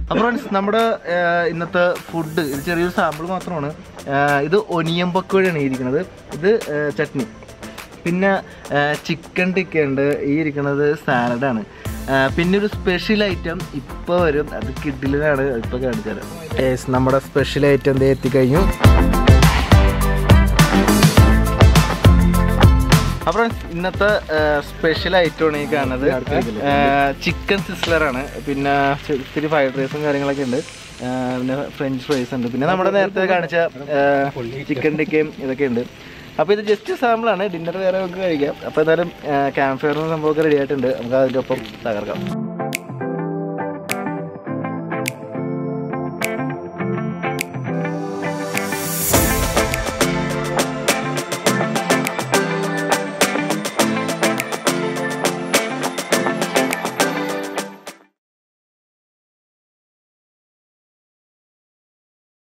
അപ്പോൾ ഫ്രണ്ട്സ് നമ്മുടെ ആ, ഇന്നത്തെ ഫുഡ് ഇത് ചെറിയൊരു സാമ്പിൾ മാത്രമാണ് ആ, ഇത് ഒനിയൻ പക്കോടിയാണ് ഈ ഇരിക്കുന്നത് ഇത് ആ, ചട്നി പിന്നെ ചിക്കൻ ടിക്ക ഉണ്ട് ഈ ഇരിക്കുന്നത് സാലഡാണ് പിന്നെ ഒരു സ്പെഷ്യൽ ഐറ്റം ഇപ്പോൾ വരും അത് കിഡിലാണ് ഇപ്പോൾ കാണിച്ചു തരാം യെസ് നമ്മുടെ സ്പെഷ്യൽ ഐറ്റം എന്തേ എത്തിക്കഴിഞ്ഞു അപ്പോൾ ഇന്നത്തെ സ്പെഷ്യൽ ഐറ്റമാണ് ഈ കാണുന്നത് ചിക്കൻ സിസ്ലറാണ് പിന്നെ ചെ- ഇത്തിരി ഫ്രൈഡ് റൈസും കാര്യങ്ങളൊക്കെ ഉണ്ട് ആ, പിന്നെ ഫ്രഞ്ച് ഫ്രൈസ് ഉണ്ട് പിന്നെ നമ്മുടെ നേരത്തെ കാണിച്ച ചിക്കൻ ടിക്കയും ഇതൊക്കെ ഉണ്ട് അപ്പോൾ ഇത് ജസ്റ്റ് സാമ്പിളാണ് ഡിന്നർ വേറെ നമുക്ക് കഴിക്കാം അപ്പോൾ എന്തായാലും ക്യാമ്പ് ഫയറിന് സംഭവമൊക്കെ റെഡി ആയിട്ടുണ്ട് നമുക്ക് അതിൻ്റെ ഒപ്പം തകർക്കാം